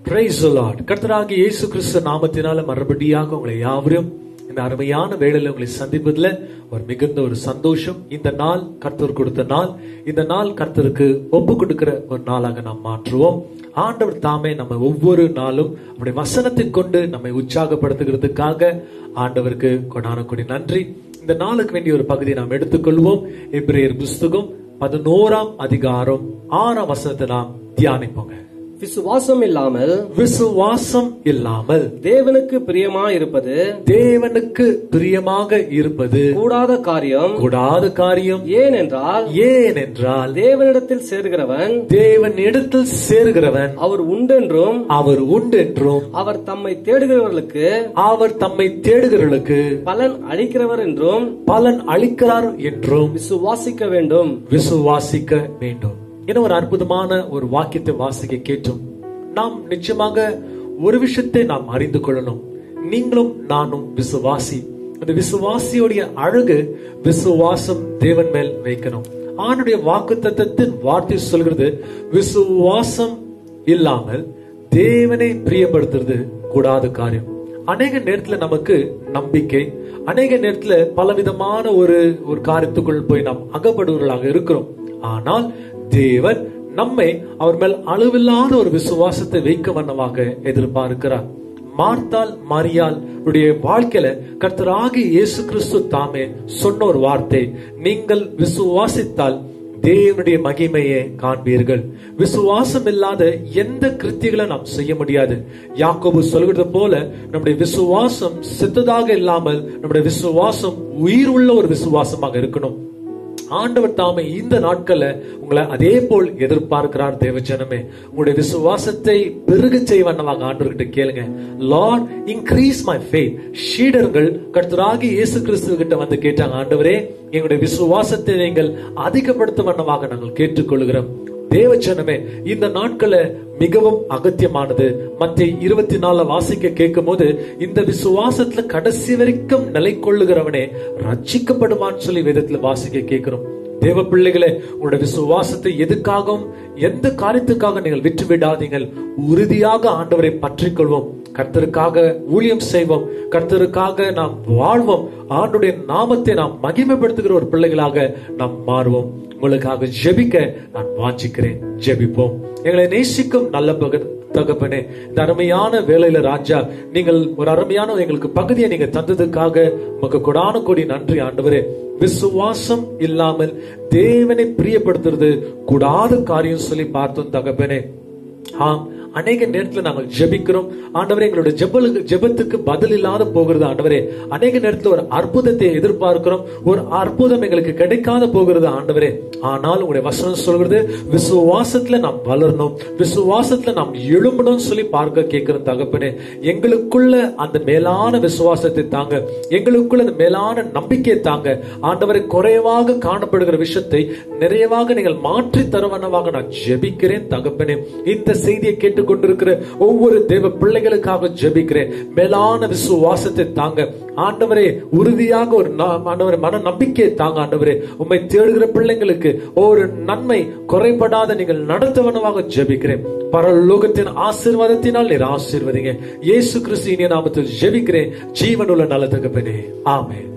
price Lord கர்த்தராகிய இயேசு கிறிஸ்து நாமத்தினால மறுபடியாக உங்களை யாவரும் இந்த அருமையான வேளையில உங்களை சந்திப்பதுல ஒரு மிகுந்த ஒரு சந்தோஷம் இந்த நாள் கர்த்தர் கொடுத்த நாள் இந்த நாள் கர்த்தருக்கு ஒப்பு கொடுக்கிற ஒரு நாளாக நாம் மாற்றுவோம் ஆண்டவர் தாமே நம்ம ஒவ்வொரு நாளும் நம்முடைய வசனத்தை கொண்டு நம்மை உற்சாகப்படுத்துகிறதுக்காக ஆண்டவருக்கு கொடான கொடி நன்றி இந்த நாளுக்கு வேண்டிய ஒரு பகுதியை நாம் எடுத்துக்கொள்வோம் எபிரேயர் புஸ்தகம் பதினோராம் அதிகாரம் ஆறாம் வசனத்தை நாம் தியானிப்போங்க விசுவாசம் இல்லாமல் விசுவாசம் இல்லாமல் தேவனுக்கு பிரியமா இருப்பது தேவனுக்கு பிரியமாக இருப்பது கூடாத காரியம் கூடாத காரியம் ஏனென்றால் ஏனென்றால் தேவனிடத்தில் சேர்கிறவன் தேவன் இடத்தில் சேர்கிறவன் அவர் உண்டென்றும் அவர் உண்டென்றும் அவர் தம்மை தேடுகிறவர்களுக்கு அவர் தம்மை தேடுகிறவர்களுக்கு பலன் அளிக்கிறவர் என்றும் பலன் அளிக்கிறார் என்றும் விசுவாசிக்க வேண்டும் விசுவாசிக்க வேண்டும் என ஒரு அற்புதமான ஒரு வாக்கியத்தை வாசிக்க கேட்டோம் நாம் நிச்சயமாக ஒரு விஷயத்தை நாம் அறிந்து கொள்ளணும் நீங்களும் நானும் விசுவாசி அந்த விசுவாசியுடைய அழகு விசுவாசம் தேவன் மேல் வைக்கணும் ஆணுடைய வாக்கு தத்தத்தின் வார்த்தை சொல்கிறது விசுவாசம் இல்லாமல் தேவனை பிரியப்படுத்துறது கூடாத காரியம் அநேக நேரத்துல நமக்கு நம்பிக்கை அநேக நேரத்துல பலவிதமான ஒரு ஒரு காரியத்துக்குள் போய் நாம் அகப்படுவர்களாக இருக்கிறோம் ஆனால் தேவன் நம்மை அவர் மேல் அளவில்லாத ஒரு விசுவாசத்தை வைக்க வண்ணமாக எதிர்பார்க்கிறார் மார்த்தால் மரியால் உடைய வாழ்க்கையில கர்த்தராகி இயேசு கிறிஸ்து தாமே சொன்ன ஒரு வார்த்தை நீங்கள் விசுவாசித்தால் தேவனுடைய மகிமையை காண்பீர்கள் விசுவாசம் இல்லாத எந்த கிருத்திகளை நாம் செய்ய முடியாது யாக்கோபு சொல்கிறது போல நம்முடைய விசுவாசம் செத்ததாக இல்லாமல் நம்முடைய விசுவாசம் உயிர் உள்ள ஒரு விசுவாசமாக இருக்கணும் ஆண்டவர் தாமே இந்த நாட்கள்ல உங்களை அதே போல் எதிர்பார்க்கிறார் தேவஜனமே உங்களுடைய விசுவாசத்தை பெருக செய்வண்ணமாக ஆண்டவர்கிட்ட கேளுங்க லார்ட் இன்க்ரீஸ் மை ஃபேத் ஷீடர்கள் கர்த்தராகி இயேசு கிறிஸ்து கிட்ட வந்து கேட்டாங்க ஆண்டவரே எங்களுடைய விசுவாசத்தை நீங்கள் அதிகப்படுத்த வண்ணமாக நாங்கள் கேட்டுக்கொள்கிறோம் தேவச்சனமே இந்த நாட்கள மிகவும் அகத்தியமானது மத்திய இருபத்தி நாலு வாசிக்க கேட்கும் போது இந்த விசுவாசத்துல கடைசி வரைக்கும் நிலை கொள்ளுகிறவனே ரட்சிக்கப்படுவான்னு சொல்லி வேதத்துல வாசிக்க கேட்கிறோம் தேவ பிள்ளைகளே உங்களுடைய விசுவாசத்தை எதுக்காகவும் எந்த காரியத்துக்காக நீங்கள் விட்டு விடாதீங்கள் உறுதியாக ஆண்டவரை பற்றிக் கொள்வோம் கர்த்தருக்காக ஊழியம் செய்வோம் கர்த்தருக்காக நாம் வாழ்வோம் ஆண்டுடைய நாமத்தை நாம் மகிமைப்படுத்துகிற ஒரு பிள்ளைகளாக நாம் மாறுவோம் உங்களுக்காக ஜெபிக்க நான் வாஞ்சிக்கிறேன் ஜெபிப்போம் எங்களை நேசிக்கும் நல்ல பகத் தகப்பனே இந்த அருமையான வேலையில ராஜா நீங்கள் ஒரு அருமையான எங்களுக்கு பகுதியை நீங்க தந்ததுக்காக உமக்கு கொடான கொடி நன்றி ஆண்டவரே விசுவாசம் இல்லாமல் தேவனை பிரியப்படுத்துறது கூடாத காரியம் சொல்லி பார்த்தோம் தகப்பனே ஆம் அநேக நேரத்துல நாங்கள் ஜெபிக்கிறோம் ஆண்டவரே எங்களுடைய ஜெபலுக்கு ஜெபத்துக்கு பதில் இல்லாத போகிறது ஆண்டவரே அநேக நேரத்துல ஒரு அற்புதத்தை எதிர்பார்க்கிறோம் ஒரு அற்புதம் எங்களுக்கு கிடைக்காத போகிறது ஆண்டவரே ஆனால் உங்களுடைய வசனம் சொல்கிறது விசுவாசத்துல நாம் வளரணும் விசுவாசத்துல நாம் எழும்பணும் சொல்லி பார்க்க கேட்கிற தகப்பனே எங்களுக்குள்ள அந்த மேலான விசுவாசத்தை தாங்க எங்களுக்குள்ள அந்த மேலான நம்பிக்கையை தாங்க ஆண்டவரை குறைவாக காணப்படுகிற விஷயத்தை நிறைவாக நீங்கள் மாற்றி தருவனவாக நான் ஜெபிக்கிறேன் தகப்பனே இந்த செய்தியை கேட்டுக்கொண்டிருக்கிற ஒவ்வொரு தேவ பிள்ளைகளுக்காக ஜெபிக்கிறேன் மேலான விசுவாசத்தை தாங்க ஆண்டவரே உறுதியாக ஒரு நா- ஆண்டவரே மன நம்பிக்கையை தாங்க ஆண்டவரே உம்மை தேடுகிற பிள்ளைங்களுக்கு ஒரு நன்மை குறைபடாத நீங்கள் நடத்தவனவாக ஜெபிக்கிறேன் பரலோகத்தின் ஆசீர்வாதத்தினால் நீர் ஆசீர்வதிங்க இயேசு கிறிஸ்து இனிய நாமத்தில் ஜெபிக்கிறேன் ஜீவனுள்ள நல்ல தகப்பனே ஆமென்